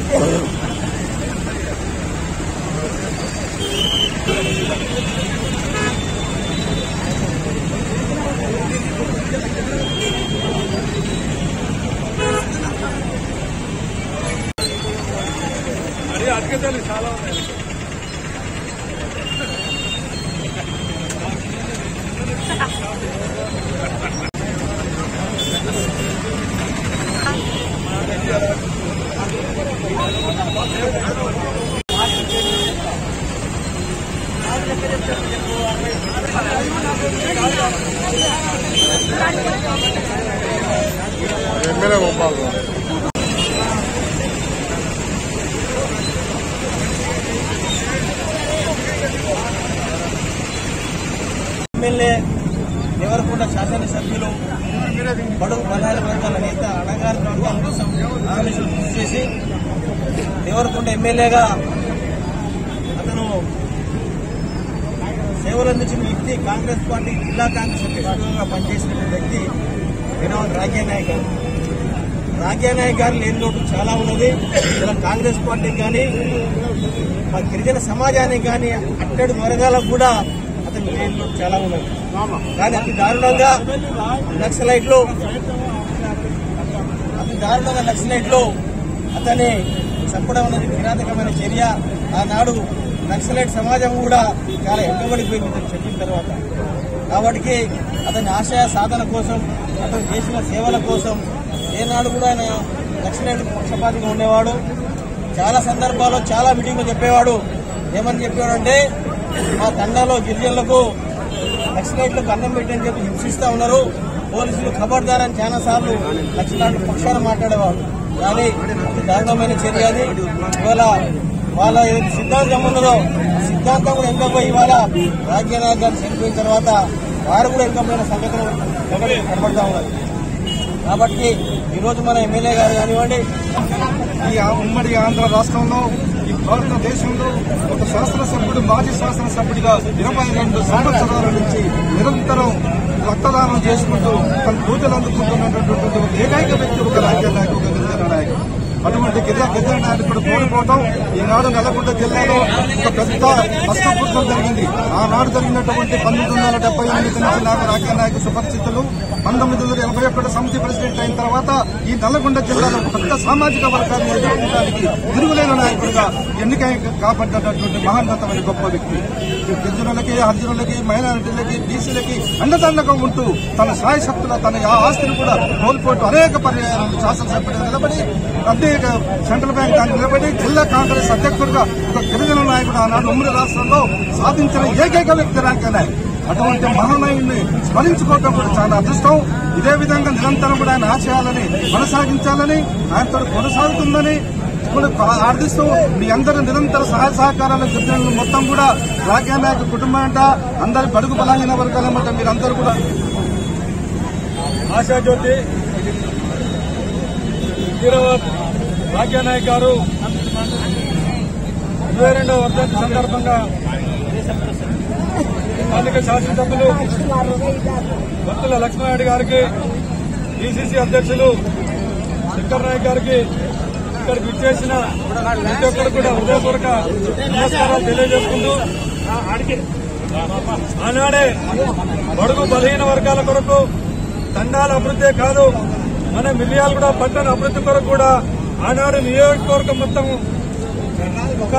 మరి అతిథులు చాలా ఉన్నాయి ఎమ్మెల్యే గోపాల్ ఎమ్మెల్యే దేవరకొండ శాసనసభ్యులు బడుగు బలహార వర్గాల నేత అణగారి వర్గాల కోసం ఆలోచన కృషి చేసి దేవరకొండ ఎమ్మెల్యేగా అతను సేవలు అందించిన వ్యక్తి కాంగ్రెస్ పార్టీ జిల్లా కాంగ్రెస్ అధ్యక్షుడిగా పనిచేసిన వ్యక్తి వినోద్ రాజ్య నాయక్ గారు రాజ్య నాయక్ గారు లేని లోటు చాలా ఉన్నది ఇలా కాంగ్రెస్ పార్టీకి కానీ మా గిరిజన సమాజానికి కానీ అట్టడి వర్గాలకు కూడా అతని లేని లోటు చాలా ఉన్నది కానీ అతి దారుణంగా నక్సలైట్లు అతి దారుణంగా నక్సలైట్లు అతన్ని చంపడం అనేది కిరాతకమైన చర్య ఆనాడు నక్సలైట్ సమాజం కూడా చాలా ఎక్కబడిపోయింది ఇతను చెప్పిన తర్వాత కాబట్టి అతని ఆశయ సాధన కోసం అతను చేసిన సేవల కోసం ఏనాడు కూడా ఆయన నక్సలైట్ పక్షపాతిగా ఉండేవాడు చాలా సందర్భాల్లో చాలా మీటింగ్లో చెప్పేవాడు ఏమని చెప్పేవాడు అంటే మా తండాలో గిరిజనులకు నక్సలైట్లకు అన్నం పెట్టని చెప్పి హింసిస్తా ఉన్నారు పోలీసులు ఖబర్దారని చాలా సార్లు నక్సలైట్ పక్షాన మాట్లాడేవాడు కానీ అతి దారుణమైన చర్య అది ఇవాళ వాళ్ళ ఏదైతే సిద్ధాంతం ఉన్నదో ఆ సిద్ధాంతం కూడా ఎంకపోయి ఇవాళ రాజ్యనాయక్ గారు చనిపోయిన తర్వాత వారు కూడా ఎంకపోయిన సంఘటన ఒకటి కనబడతా ఉన్నది కాబట్టి ఈ రోజు మన ఎమ్మెల్యే గారు కానివ్వండి ఈ ఆ- ఉమ్మడి ఆంధ్ర రాష్ట్రంలో ఈ భారతదేశంలో ఒక శాసనసభ్యుడు మాజీ శాసనసభ్యుడిగా ఇరవై రెండు సంవత్సరాల నుంచి నిరంతరం రక్తదానం చేసుకుంటూ తన పూజలు అందుకుంటున్నటువంటి ఒక ఏకైక వ్యక్తి ఒక రాజ్య నాయకుడు ఒక గిరిజన నాయకుడు అటువంటి గిరిజన గిరిజన నాయకుడు కోల్పోవడం ఈనాడు నల్లగొండ జిల్లాలో ఒక పెద్ద నష్టపూర్తం జరిగింది ఆనాడు జరిగినటువంటి పంతొమ్మిది వందల డెబ్బై ఎనిమిది నుంచి నాకు రాజ్య నాయకు సుపరిచితులు పంతొమ్మిది వందల ఎనభై ఒకటి సమితి ప్రెసిడెంట్ అయిన తర్వాత ఈ నల్లగొండ జిల్లాలో ఒక పెద్ద సామాజిక వర్గాన్ని ఎదుర్కోవడానికి తిరుగులేని నాయకుడిగా ఎన్నికై కాపాడినటువంటి మహోన్నతమైన గొప్ప వ్యక్తి గిరిజనులకి హరిజనులకి మైనారిటీలకి బీసీలకి అండదండగా ఉంటూ తన సాయశక్తుల తన ఆ ఆస్తిని కూడా కోల్పోతూ అనేక పర్యాయాలు శాసనసభ్యుడిగా నిలబడి అనేక సెంట్రల్ బ్యాంక్ దానికి నిలబడి జిల్లా కాంగ్రెస్ అధ్యక్షుడిగా ఒక గిరిజన నాయకుడు ఆనాడు ఉమ్మడి రాష్ట్రంలో సాధించిన ఏకైక వ్యక్తి రాజ్య నాయక్ అటువంటి మహానాయుడిని స్మరించుకోవటం కూడా చాలా అదృష్టం ఇదే విధంగా నిరంతరం కూడా ఆయన ఆశయాలని కొనసాగించాలని ఆయనతో కొనసాగుతుందని ఇప్పుడు ఆర్థిస్తూ మీ అందరూ నిరంతర సహాయ సహకారాలు గిరిజనులు మొత్తం కూడా రాజ్య నాయక కుటుంబం అంట అందరి బడుగు బలహీన వర్గాలన్నమాట మీరందరూ కూడా ఆశాజ్యోతి హీరోవత్ భాగ్యనాయక్ గారు ఇరవై రెండవ వర్ధంతి సందర్భంగా స్థానిక శాసనసభ్యులు భక్తుల లక్ష్మణరెడ్డి గారికి డీసీసీ అధ్యక్షులు శంకర్ నాయక్ గారికి ఇక్కడికి ఇచ్చేసిన ప్రతి ఒక్కరు కూడా హృదయపూర్వక నమస్కారాలు తెలియజేసుకుంటూ ఆనాడే బడుగు బలహీన వర్గాల కొరకు తండాల అభివృద్ధే కాదు మన మిర్యాలు కూడా పట్టణ అభివృద్ధి కొరకు కూడా ఆనాడు నియోజకవర్గం మొత్తం ఒక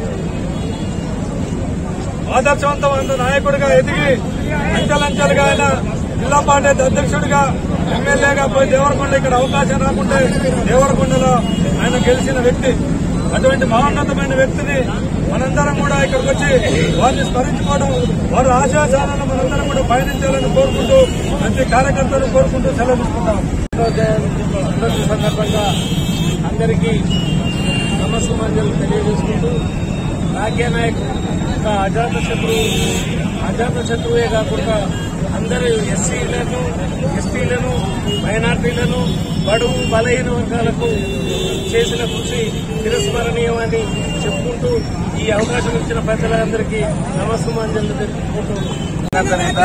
ఆదర్శవంతమైన నాయకుడిగా ఎదిగి అంచెలంచెలుగా ఆయన జిల్లా పార్టీ అధ్యక్షుడిగా ఎమ్మెల్యేగా పోయి దేవరకొండ ఇక్కడ అవకాశం రాకుంటే దేవరకొండలో ఆయన గెలిచిన వ్యక్తి అటువంటి మహోన్నతమైన వ్యక్తిని మనందరం కూడా ఇక్కడికి వచ్చి వారిని స్మరించుకోవడం వారి ఆశాసాలను మనందరం కూడా పయనించాలని కోరుకుంటూ ప్రతి కార్యకర్తలు కోరుకుంటూ సెలవు తీసుకుంటాం పుట్టినరోజు సందర్భంగా అందరికీ నమస్సుమాంజలు తెలియజేసుకుంటూ రాజ్య నాయక్ ఒక అజాత శత్రువు అజాత శత్రువే కాకుండా అందరూ ఎస్సీలను ఎస్టీలను మైనార్టీలను బడుగు బలహీన వర్గాలకు చేసిన కృషి తిరస్మరణీయమని చెప్పుకుంటూ ఈ అవకాశం ఇచ్చిన పెద్దలందరికీ నమస్సుమాంజలు తెలుపుకుంటూ ఉన్నత నేత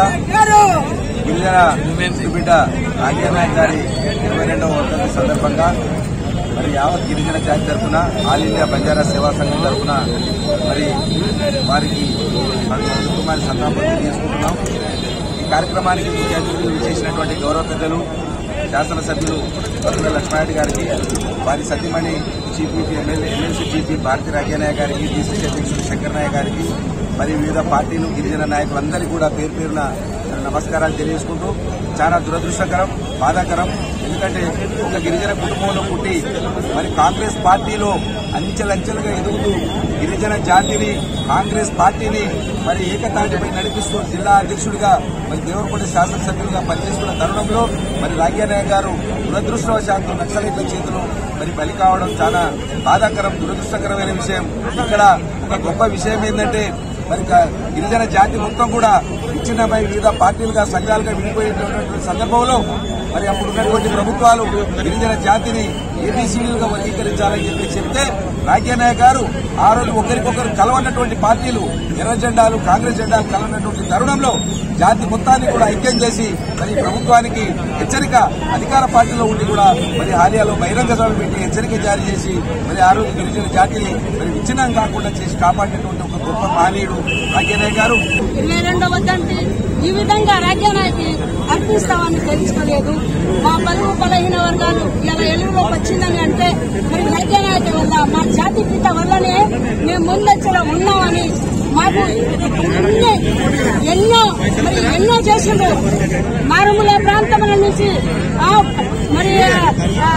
గిరిజన బిడ్డ రాజ్యనాయక్ గారి ఇరవై రెండవ వర్ధంతి సందర్భంగా మరి యావత్ గిరిజన జాతి తరఫున ఆల్ ఇండియా బంజారా సేవా సంఘం తరఫున మరి వారికి వారి కుటుంబానికి సంతాపం తెలియజేసుకుంటున్నాం ఈ కార్యక్రమానికి ముఖ్య అతిథులు చేసినటువంటి గౌరవ పెద్దలు శాసనసభ్యులు వరుణ లక్ష్మారెడ్డి గారికి వారి సతీమణి chief whip MLA MLC chief whip Bharathi Rajyanayak గారికి డిసిసి అధ్యక్షుడు శంకర్ నాయక్ గారికి మరి వివిధ పార్టీలు గిరిజన నాయకులందరికీ కూడా పేరు పేరున నమస్కారాలు తెలియజేసుకుంటూ చాలా దురదృష్టకరం బాధాకరం ఎందుకంటే ఒక గిరిజన కుటుంబంలో పుట్టి మరి కాంగ్రెస్ పార్టీలో అంచెలంచెలుగా ఎదుగుతూ గిరిజన జాతిని కాంగ్రెస్ పార్టీని మరి ఏకతాటిపై నడిపిస్తూ జిల్లా అధ్యక్షుడిగా మరి దేవరకొండ శాసనసభ్యులుగా పనిచేస్తున్న తరుణంలో మరి రాజ్యానాయక్ గారు దురదృష్టవశాత్తు నక్సలైట్ల చేతులు మరి బలి కావడం చాలా బాధాకరం దురదృష్టకరమైన విషయం ఇక్కడ ఒక గొప్ప విషయం ఏంటంటే మరి క- గిరిజన జాతి మొత్తం కూడా విచ్ఛిన్నమై వివిధ పార్టీలుగా సంఘాలుగా విడిపోయేటటువంటి సందర్భంలో మరి అప్పుడు ఉన్నటువంటి ప్రభుత్వాలు గిరిజన జాతిని ఏబీసీలుగా వర్గీకరించాలని చెప్పి చెప్తే రాజ్యానాయక్ గారు ఆ రోజు ఒకరికొకరు కలవన్నటువంటి పార్టీలు ఎర్ర జెండాలు కాంగ్రెస్ జెండాలు కలవన్నటువంటి తరుణంలో జాతి మొత్తాన్ని కూడా ఐక్యం చేసి మరి ప్రభుత్వానికి హెచ్చరిక అధికార పార్టీలో ఉండి కూడా మరి హాలియాలో బహిరంగ సభలు పెట్టి హెచ్చరిక జారీ చేసి మరి ఆ రోజు గిరిజన జాతిని మరి విచ్ఛిన్నం కాకుండా చేసి కాపాడినటువంటి ఒక గొప్ప మహనీయుడు రాజ్యానాయక్ గారు ఇరవై రెండవ వద్దంటే ఈ విధంగా రాజ్యానికి అర్పిస్తామని తెలుసుకోలేదు మా బలుగు బలహీన వర్గాలు ఇలా ఎలుగులోకి వచ్చిందని అంటే మరి రాజ్యానాయక వల్ల మా జాతి పిత వల్లనే మేము ముందచ్చలో ఉన్నామని మాకు ఎన్ని ఎన్నో మరి ఎన్నో చేసిండ్రు మారుమూల ప్రాంతముల నుంచి ఆ, మరి ఆ,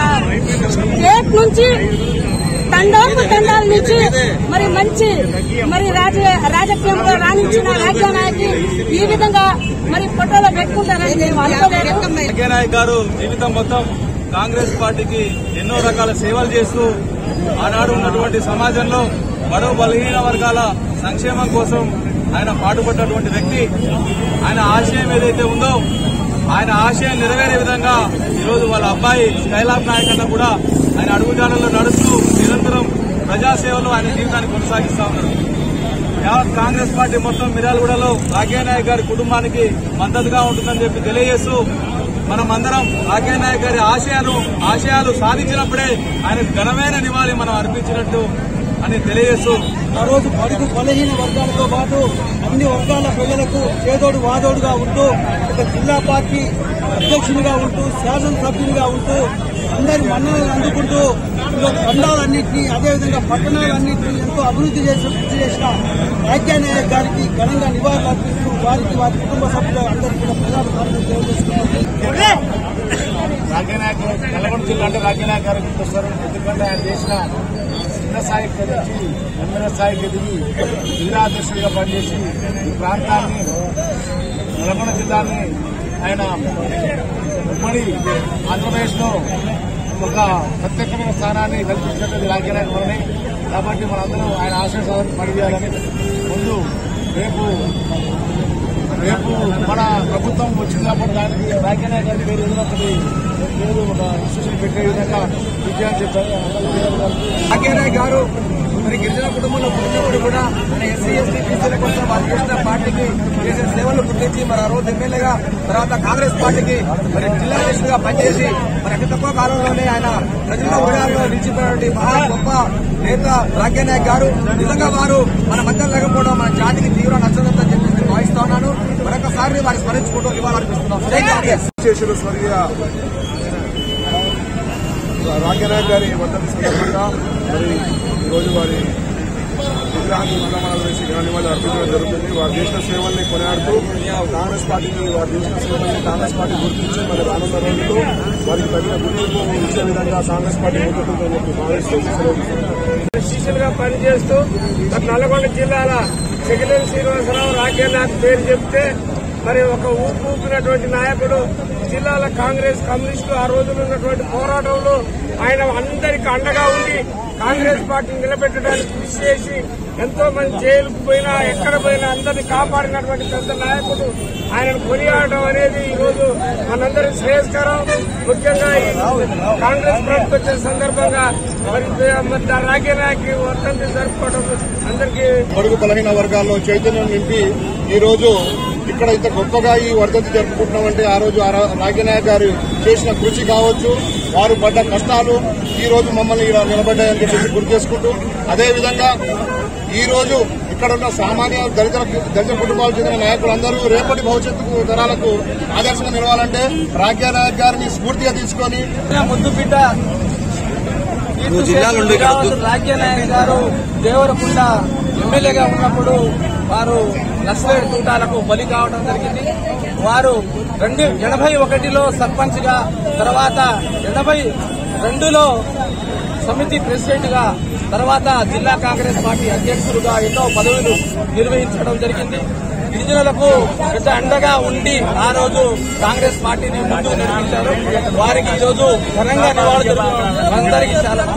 స్టేట్ నుంచి తండాపు తండాల నుంచి మరి మంచి మరి రాజ రాజకీయంలో రాణించిన రాజ్యానాయకి ఈ విధంగా మరి ఫోటోలో పెట్టుకుంటారని మేము అనుకోలేదు వెంకయ్యనాయక్ గారు జీవితం మొత్తం కాంగ్రెస్ పార్టీకి ఎన్నో రకాల సేవలు చేస్తూ ఆనాడు ఉన్నటువంటి సమాజంలో బడవ బలహీన వర్గాల సంక్షేమం కోసం ఆయన పాటుపడ్డటువంటి వ్యక్తి ఆయన ఆశయం ఏదైతే ఉందో ఆయన ఆశయం నెరవేరే విధంగా ఈరోజు వాళ్ళ అబ్బాయి స్కైలాబ్ నాయక్ అన్న కూడా ఆయన అడుగుజాడల్లో నడుస్తూ నిరంతరం ప్రజాసేవలో ఆయన జీవితాన్ని కొనసాగిస్తా ఉన్నారు యావత్ కాంగ్రెస్ పార్టీ మొత్తం మిర్యాలగూడలో రాకేష్ నాయక్ గారి కుటుంబానికి మద్దతుగా ఉంటుందని చెప్పి తెలియజేస్తూ మనం అందరం రాకేష్ నాయక్ గారి ఆశయాలు ఆశయాలు సాధించినప్పుడే ఆయనకు ఘనమైన నివాళి మనం అర్పించినట్టు అని తెలియజేస్తూ ఆ రోజు బడుగు బలహీన వర్గాలతో పాటు అన్ని వర్గాల ప్రజలకు చేదోడు వాదోడుగా ఉంటూ ఒక జిల్లా పార్టీ అధ్యక్షునిగా ఉంటూ శాసనసభ్యునిగా ఉంటూ అందరి మన్ననలు అందుకుంటూ ఇందులో తండాలన్నింటినీ అదేవిధంగా పట్టణాలన్నింటినీ ఎంతో అభివృద్ధి చేసి కృషి చేసిన రాజ్యానాయక్ గారికి ఘనంగా నివాళులు అర్పిస్తూ వారికి వారి కుటుంబ సభ్యులు అందరికీ కూడా ప్రధాన కార్యక్రమం తెలియజేస్తున్నాం రాజ్యనాయక్ నల్గొండ జిల్లా అంటే రాజ్యనాయక్ గారు గుర్తొస్తారు ఎందుకంటే ఆయన చేసిన చిన్న స్థాయికి నుంచి ఎమ్మెల్యే స్థాయికి ఎదిగి జిల్లా అధ్యక్షుడిగా పనిచేసి ఈ ప్రాంతాన్ని నల్గొండ జిల్లాని ఆయన ఉమ్మడి ఆంధ్రప్రదేశ్లో ఒక ప్రత్యేకమైన స్థానాన్ని కల్పించినట్టు రాజ్యనాయక్ వల్లనే కాబట్టి మనందరం ఆయన ఆశయ సాధన పనిచేయాలని ముందు రేపు రేపు మన ప్రభుత్వం వచ్చినప్పుడు దానికి రాజ్యాంగ గారి పేరు ఎదురొకటి పేరు ఒక ఇన్స్టిట్యూషన్ పెట్టే విధంగా విజయాన్ని చెప్పారు రాకేనాయ్ గారు మరి గిరిజన కుటుంబంలో పుట్టినప్పుడు కూడా మన ఎస్సీ ఎస్టీ బీసీల కోసం వారు చేసిన పార్టీకి చేసిన సేవలు గుర్తించి మరి ఆ రోజు ఎమ్మెల్యేగా తర్వాత కాంగ్రెస్ పార్టీకి మరి జిల్లా అధ్యక్షుడిగా పనిచేసి మరి అతి తక్కువ కాలంలోనే ఆయన ప్రజల హృదయాల్లో నిలిచిపోయినటువంటి మహా గొప్ప నేత రాకేనాయక్ గారు నిజంగా వారు మన మధ్య లేకపోవడం మన జాతికి తీవ్ర నచ్చదని చెప్పి నేను భావిస్తా ఉన్నాను మరొకసారి వారి స్మరించుకుంటూ ఇవ్వాలనిపిస్తున్నాం జై కాంగ్రెస్ చేసిన స్వర్గీయ రాజ్యనాయక్ గారి వర్ధంతి సందర్భంగా మరి ఈరోజు వారి విగ్రహాన్ని మండమాలు వేసి ఘననివాళులు అర్పించడం జరుగుతుంది వారు చేసిన సేవల్ని కొనియాడుతూ కాంగ్రెస్ పార్టీకి వారు చేసిన సేవల్ని కాంగ్రెస్ పార్టీ గుర్తించి మరి రానున్న రోజుల్లో వారికి తగిన గుర్తింపు ఇచ్చే విధంగా కాంగ్రెస్ పార్టీ ముందుకుంటుందని చెప్పి భావిస్తూ సెలవు తీసుకుంటున్నాను. శిష్యులుగా పనిచేస్తూ మరి నల్గొండ జిల్లాల సెక్రటరీ శ్రీనివాసరావు రాకేనాథ్ పేరు చెప్తే మరి ఒక ఊపు ఊపినటువంటి నాయకుడు జిల్లాల కాంగ్రెస్ కమ్యూనిస్టులు ఆ రోజులు ఉన్నటువంటి పోరాటంలో ఆయన అందరికి అండగా ఉండి కాంగ్రెస్ పార్టీని నిలబెట్టడానికి కృషి చేసి ఎంతో మంది జైలుకు పోయినా ఎక్కడ పోయినా అందరినీ కాపాడినటువంటి పెద్ద నాయకుడు ఆయనను కొనియాడడం అనేది ఈ రోజు మనందరి శ్రేయస్కరం ముఖ్యంగా ఈ కాంగ్రెస్ ప్రభుత్వం వచ్చిన సందర్భంగా మరి మరి రాజ్యానికి వర్తంతి జరుపుకోవడం అందరికీ బడుగు బలహీన వర్గాల్లో చైతన్యం నింపి ఈ రోజు ఇక్కడ ఇంత గొప్పగా ఈ వర్ధంతి జరుపుకుంటున్నామంటే ఆ రోజు ఆ రా- రాజ్యనాయక్ గారు చేసిన కృషి కావచ్చు వారు పడ్డ కష్టాలు ఈ రోజు మమ్మల్ని ఇలా నిలబడ్డాయని చెప్పేసి గుర్తు చేసుకుంటూ అదేవిధంగా ఈ రోజు ఇక్కడ ఉన్న సామాన్య దళిత దళిత కుటుంబాలకు చెందిన నాయకులందరూ రేపటి భవిష్యత్తు తరాలకు ఆదర్శంగా నిలవాలంటే రాజ్యనాయక్ గారిని స్ఫూర్తిగా తీసుకొని ముద్దు బిడ్డ రాజ్యనాయక్ గారు దేవరకుండ ఎమ్మెల్యేగా ఉన్నప్పుడు వారు నక్సలైట్ తూటాలకు బలి కావడం జరిగింది వారు రెండు ఎనభై ఒకటిలో సర్పంచ్ గా తర్వాత ఎనభై రెండులో సమితి ప్రెసిడెంట్ గా తర్వాత జిల్లా కాంగ్రెస్ పార్టీ అధ్యక్షులుగా ఎన్నో పదవులు నిర్వహించడం జరిగింది గిరిజనులకు పెద్ద అండగా ఉండి ఆ రోజు కాంగ్రెస్ పార్టీని ముందుకు నడిపించారు వారికి ఈ రోజు ఘనంగా నివాళులు అందరికీ చాలా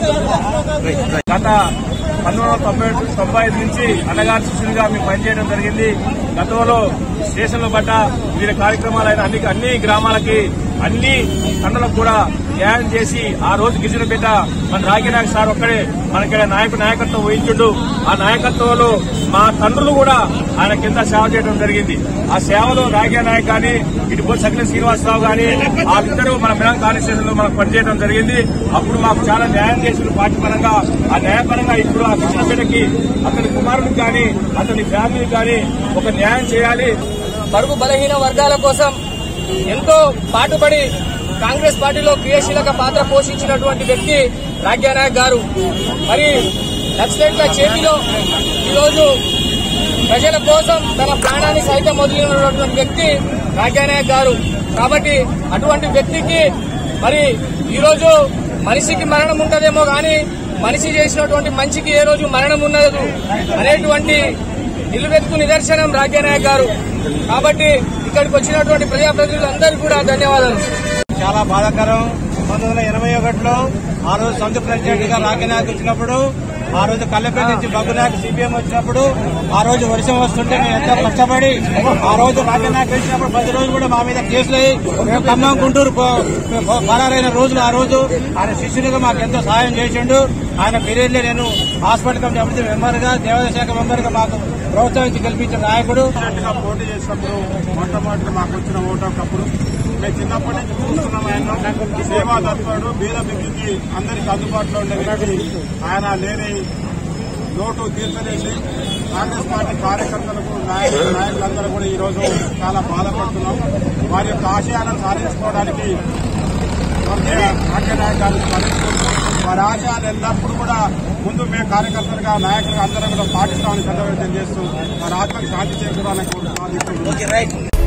గత పంతొమ్మిది వందల తొంభై తొంభై ఐదు నుంచి అన్నగారి శిష్యునిగా మేము పనిచేయడం జరిగింది గతంలో స్టేషన్ల పట్ల వివిధ కార్యక్రమాలైన అన్ని అన్ని గ్రామాలకి అన్ని తండ్రులకు కూడా న్యాయం చేసి ఆ రోజు గిరిజన బిడ్డ మన రాగినాయక్ సార్ ఒక్కడే మనకి నాయకు నాయకత్వం వహించుండు ఆ నాయకత్వంలో మా తండ్రులు కూడా ఆయన కింద సేవ చేయడం జరిగింది ఆ సేవలో రాగ్య నాయక్ కానీ ఇటు పోయి సకల శ్రీనివాసరావు గాని వాళ్ళిద్దరూ మన మిలం కాన్స్టిట్యూషన్ లో మనకు పనిచేయడం జరిగింది అప్పుడు మాకు చాలా న్యాయం చేసిన పార్టీ పరంగా ఆ న్యాయపరంగా ఇప్పుడు ఆ కృష్ణ బిడ్డకి అతని కుమారుడికి కానీ అతని ఫ్యామిలీకి కానీ ఒక న్యాయం చేయాలి బడుగు బలహీన వర్గాల కోసం ఎంతో పాటుపడి కాంగ్రెస్ పార్టీలో క్రియాశీలక పాత్ర పోషించినటువంటి వ్యక్తి రాజ్యానాయక్ గారు మరి నక్సలైట్ల చేతిలో ఈరోజు ప్రజల కోసం తన ప్రాణాన్ని సైతం వదిలినటువంటి వ్యక్తి రాజ్యానాయక్ గారు కాబట్టి అటువంటి వ్యక్తికి మరి ఈరోజు మనిషికి మరణం ఉంటదేమో గాని మనిషి చేసినటువంటి మంచికి ఏ రోజు మరణం ఉండదు అనేటువంటి నిలువెత్తు నిదర్శనం రాజ్యానాయక్ గారు కాబట్టి ఇక్కడికి వచ్చినటువంటి ప్రజాప్రతినిధులందరికీ కూడా ధన్యవాదాలు చాలా బాధాకరం పంతొమ్మిది వందల ఎనభై ఒకటిలో ఆ రోజు సొంత ప్రెసిడెంట్ గా రాగినాయక్ వచ్చినప్పుడు ఆ రోజు కల్లెపల్లి నుంచి బగ్గునాయక్ సిపిఎం వచ్చినప్పుడు ఆ రోజు వర్షం వస్తుంటే మేము ఎంతో కష్టపడి ఆ రోజు రాగినాయక్ వచ్చినప్పుడు ప్రతి రోజు కూడా మా మీద కేసులు అయ్యి మేము ఖమ్మం గుంటూరు పో- పో- పరారైన రోజులు ఆ రోజు ఆయన శిష్యునిగా మాకు ఎంతో సహాయం చేసిండు ఆయన పీరియడ్లో నేను హాస్పిటల్ కమిటీ అభివృద్ధి మెంబర్ గా దేవాదాయ శాఖ మెంబర్ గా మాకు ప్రోత్సహించి గెలిపించిన నాయకుడు గా పోటీ చేసినప్పుడు మొట్టమొదటి మాకు వచ్చిన ఓటు ఒకప్పుడు మేము చిన్నప్పటి నుంచి చూస్తున్నాం ఆయన సేవా తత్వాడు బీద బిగ్గికి అందరికి అందుబాటులో ఉండే వ్యక్తి ఆయన లేని లోటు తీర్చలేసి కాంగ్రెస్ పార్టీ కార్యకర్తలకు నాయకులు నాయకులందరూ కూడా ఈ రోజు చాలా బాధపడుతున్నాం వారి యొక్క ఆశయాలను సాధించుకోవడానికి రాజ్యనాయకాన్ని స్మరించుకుంటూ వారి ఆశయాలు ఎల్లప్పుడూ కూడా ముందు మేము కార్యకర్తలుగా నాయకులుగా అందరం కూడా పాటిస్తామని సందర్భం తెలియజేస్తూ వారి ఆత్మకి శాంతి చేకూరాలని కోరుతున్నాను